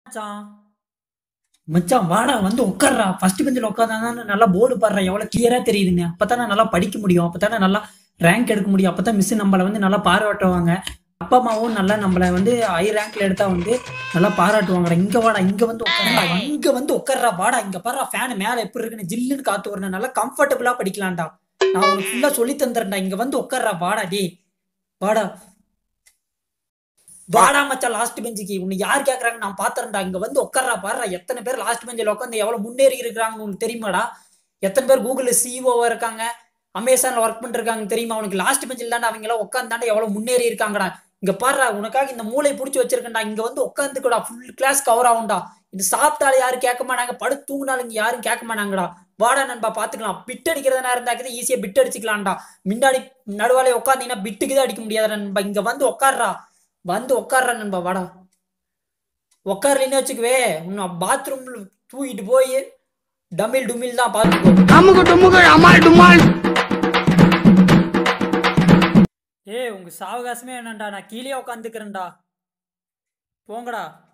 மச்சான் மச்சான் வாடா வந்து உட்கார்றா ஃபர்ஸ்ட் பெஞ்சில் உட்காந்தா நல்லா போர்டு பாடுறா எவ்வளவு கிளியரா தெரியுதுன்னு அப்பதானே நல்லா படிக்க முடியும் அப்பதானே நல்லா ரேங்க் எடுக்க முடியும் அப்பதான் மிஸ் நம்மளை வந்து நல்லா பாராட்டுவாங்க அப்பா அம்மாவும் நல்லா நம்மளை வந்து ஹை ரேங்க்ல எடுத்தா வந்து நல்லா பாராட்டுவாங்கடா இங்க வாடா இங்க வந்து உட்காரா இங்க வந்து உட்கார்றா வாடா இங்க பாரு ஃபேன் மேல எப்படி இருக்குன்னு ஜில்லுன்னு காத்து வரணும் நல்லா கம்ஃபர்டபுளா படிக்கலாம்டா நான் உனக்கு ஃபுல்லா சொல்லி தந்துறேன்டா இங்க வந்து உட்கார்றா வாடா டேய் வாடா வாடா மச்சான் லாஸ்ட் பெஞ்சுக்கு உன்னை யார் கேக்குறாங்க நான் பாத்துறேன்டா இங்க வந்து உட்கார்றா பாருடா எத்தனை பேர் லாஸ்ட் பெஞ்சில் உட்காந்து எவ்வளவு முன்னேறி இருக்கிறாங்கன்னு உனக்கு தெரியுமாடா எத்தனை பேர் கூகுள்ல சிஓவா இருக்காங்க அமேசான்ல ஒர்க் பண்ணிருக்காங்க தெரியுமா உனக்கு லாஸ்ட் பெஞ்சில் தாண்டா அவங்க எல்லாம் உட்காந்தாண்டா எவ்வளவு முன்னேறி இருக்காங்கடா இங்க பாருடா உனக்காக இந்த மூளை புடிச்சு வச்சிருக்கேன்டா இங்க வந்து உட்காந்துக்கூடா ஃபுல் கிளாஸ் கவர் ஆகும்டா இது சாப்பிட்டாலும் யாரும் கேட்க மாட்டாங்க படுத்து தூங்கினாலும் இங்க யாரும் கேட்க மாட்டாங்கடா வாடா நண்பா பாத்துக்கலாம் பிட் அடிக்கிறதா இருந்தாக்குது ஈஸியா பிட் அடிச்சுக்கலாம்டா முன்னாடி நடுவாலே உட்காந்தீங்கன்னா பிட்டுக்கு தான் அடிக்க முடியாது நண்பா இங்க வந்து உட்கார்றா வந்து உட்கார்றா நண்பா வாடா உட்கார்லின்னு வச்சுக்கவே உன்னை பாத்ரூம்ல தூக்கிட்டு போய் டமில் டுமில் தான் பார்த்துக்கோ அமுகு டுமுகு அமால் டுமால் ஏய் உங்க சாவகாசமே என்னண்டா நான் கீழே உட்காந்துக்கிறேன்டா போங்கடா